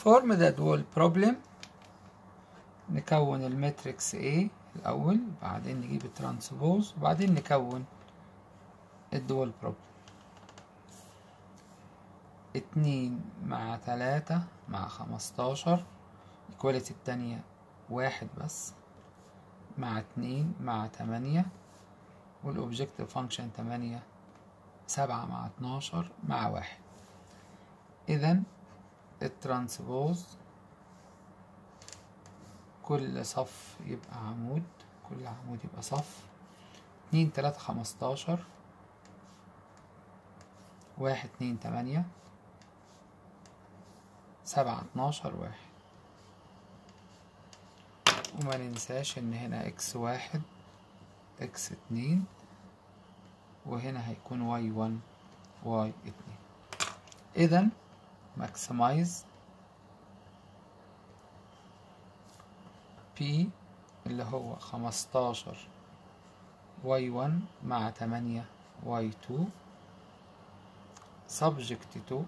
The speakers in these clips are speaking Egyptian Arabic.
form the dual problem نكون الماتريكس A الأول بعدين نجيب الترانسبوز وبعدين نكون الدول بروبلم اتنين مع تلاتة مع خمستاشر الكواليتي التانية واحد بس مع اتنين مع تمانية والأوبجكتيف فانكشن تمانية سبعة مع اتناشر مع واحد إذا الترانسبوز كل صف يبقى عمود كل عمود يبقى صف اتنين تلاتة خمستاشر واحد اتنين تمانية سبعة اتناشر واحد وما ننساش ان هنا اكس واحد اكس اتنين وهنا هيكون واي ون واي اتنين اذا ماكسمايز بي اللي هو خمستاشر واي ون مع تمانية واي تو subject to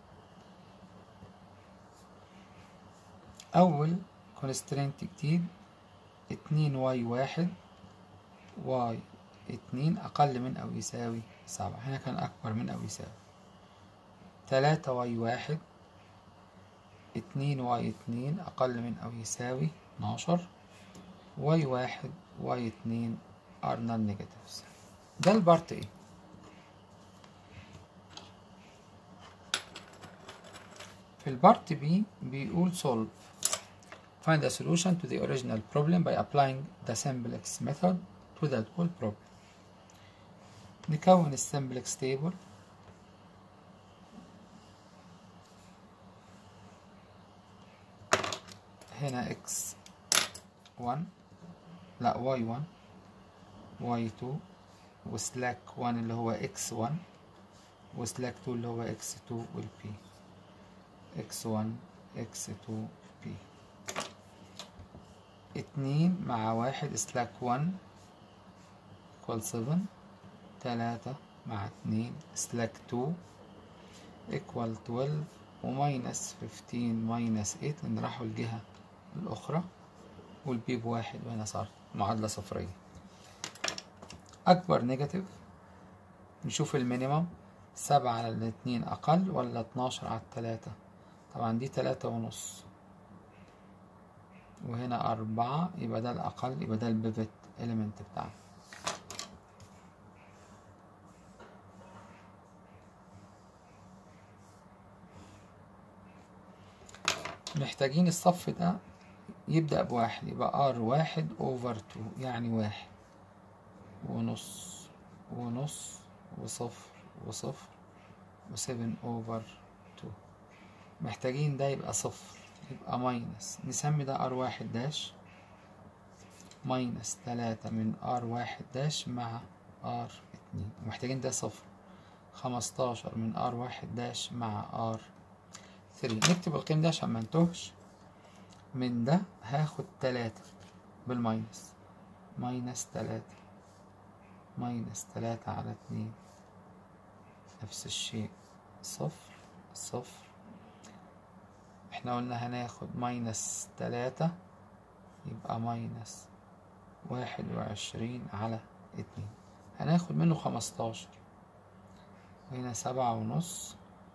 أول constraint جديد اتنين واي واحد واي اتنين أقل من أو يساوي سبعة هنا كان أكبر من أو يساوي تلاتة واي واحد اتنين واي اتنين أقل من أو يساوي اتناشر واي واحد واي اتنين are non negatives ده البارت ايه في البارت بي بيقول solve find a solution to the original problem by applying the simplex method to the whole problem نكون السمبلكس table هنا x 1 لا y 1 y 2 وسلاك 1 اللي هو x 1 وسلاك 2 اللي هو x 2 والp x1 x2 p اتنين مع واحد سلاك 1 equal 7 تلاتة مع اتنين سلاك 2 equal 12 وماينس 15 ماينس 8 لأن راحوا الجهة الأخرى والبي بواحد وهنا صار معادلة صفرية أكبر نيجاتيف نشوف المينيمم سبعة على الاتنين أقل ولا اتناشر على التلاتة طبعا دي تلاتة ونص وهنا أربعة يبقى ده الأقل يبقى ده البيفت إليمنت بتاعنا محتاجين الصف ده يبدأ بواحد يبقى ار واحد اوفر تو يعني واحد ونص ونص وصفر وصفر وسبن اوفر تو محتاجين ده يبقى صفر يبقى ماينس نسمي ده ار واحد داش ماينس تلاتة من ار واحد داش مع ار اتنين محتاجين ده صفر خمستاشر من ار واحد داش مع ار ثري نكتب القيم ده عشان ما نتوهش من ده هاخد تلاتة بالماينس ماينس تلاتة ماينس تلاتة على اتنين نفس الشيء صفر صفر احنا قلنا هناخد ماينس تلاتة يبقى ماينس واحد وعشرين على اتنين هناخد منه خمستاشر وهنا سبعة ونص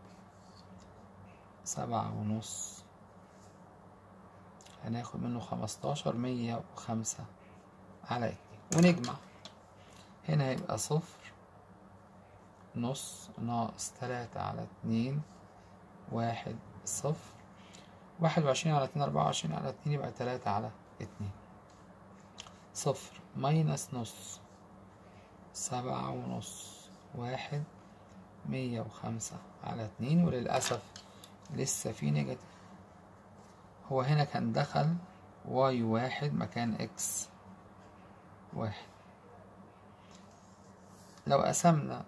سبعة ونص هناخد منه خمستاشر مية وخمسة على اتنين ونجمع هنا هيبقى صفر نص ناقص تلاتة على اتنين واحد صفر واحد وعشرين على اتنين أربعة وعشرين على اتنين يبقى تلاتة على اتنين صفر ماينس نص سبعة ونص واحد مية وخمسة على اتنين وللأسف لسه في نيجاتيف هو هنا كان دخل واي واحد مكان اكس واحد لو قسمنا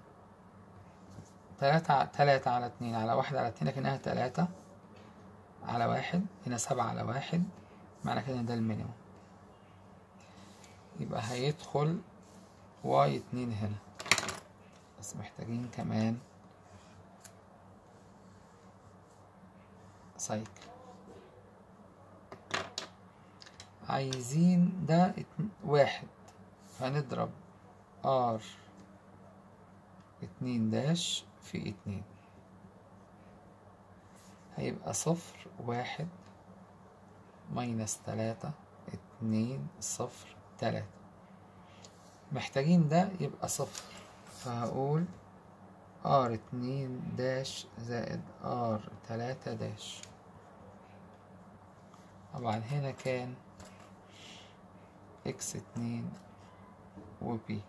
تلاتة تلاتة على اتنين على واحد على اتنين لكنها تلاتة على واحد هنا سبعة على واحد معنى كده إن ده المينيموم يبقى هيدخل واي اتنين هنا بس محتاجين كمان سايكل عايزين ده اتن- واحد فنضرب ار اتنين داش في اتنين هيبقى صفر واحد ماينس تلاتة اتنين صفر تلاتة محتاجين ده يبقى صفر فهقول ار اتنين داش زائد ار تلاتة داش طبعا هنا كان اكس اتنين وبي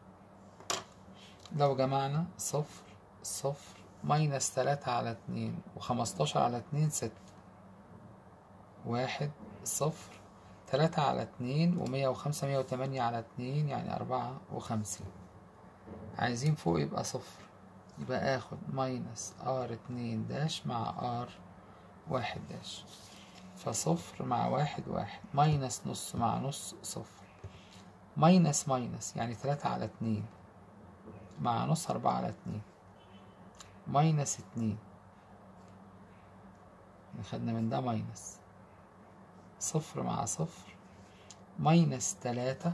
لو جمعنا صفر صفر ماينس تلاتة على اتنين وخمستاشر على اتنين ستة واحد صفر تلاتة على اتنين ومية وخمسة مية وتمانية على اتنين يعني أربعة وخمسين عايزين فوق يبقى صفر يبقى اخد ماينس ار اتنين داش مع ار واحد داش فصفر مع واحد واحد ماينس نص مع نص صفر ماينس ماينس يعني تلاتة على اتنين مع نص أربعة على اتنين ماينس اتنين خدنا من ده ماينس صفر مع صفر ماينس تلاتة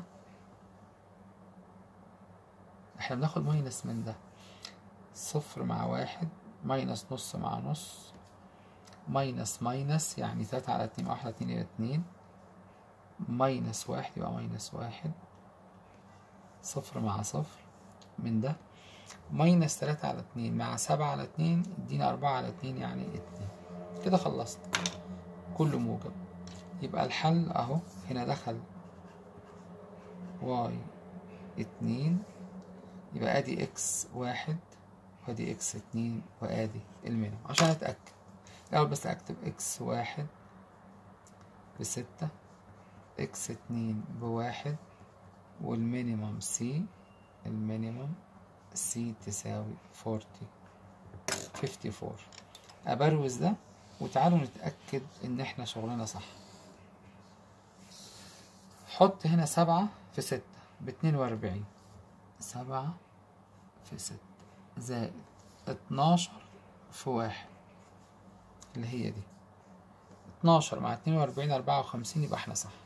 احنا بناخد ماينس من ده صفر مع واحد ماينس نص مع نص ماينس ماينس يعني تلاتة على اتنين واحد على اتنين يبقى اتنين ماينس واحد يبقى ماينس واحد صفر مع صفر من ده ماينس تلاتة على اتنين مع سبعة على اتنين ادينا أربعة على اتنين يعني اتنين كده خلصت كله موجب يبقى الحل اهو هنا دخل واي اتنين يبقى ادي اكس واحد وادي اكس اتنين وادي المينيمم عشان اتأكد الاول بس اكتب اكس واحد بستة اكس اتنين بواحد والمينيمم سي المينيمم سي تساوي فورتي فيفتي فور أبروز ده وتعالوا نتأكد إن إحنا شغلنا صح حط هنا سبعة في ستة باتنين وأربعين سبعة في ستة زائد اتناشر في واحد اللي هي دي اتناشر مع اتنين وأربعين أربعة وخمسين يبقى إحنا صح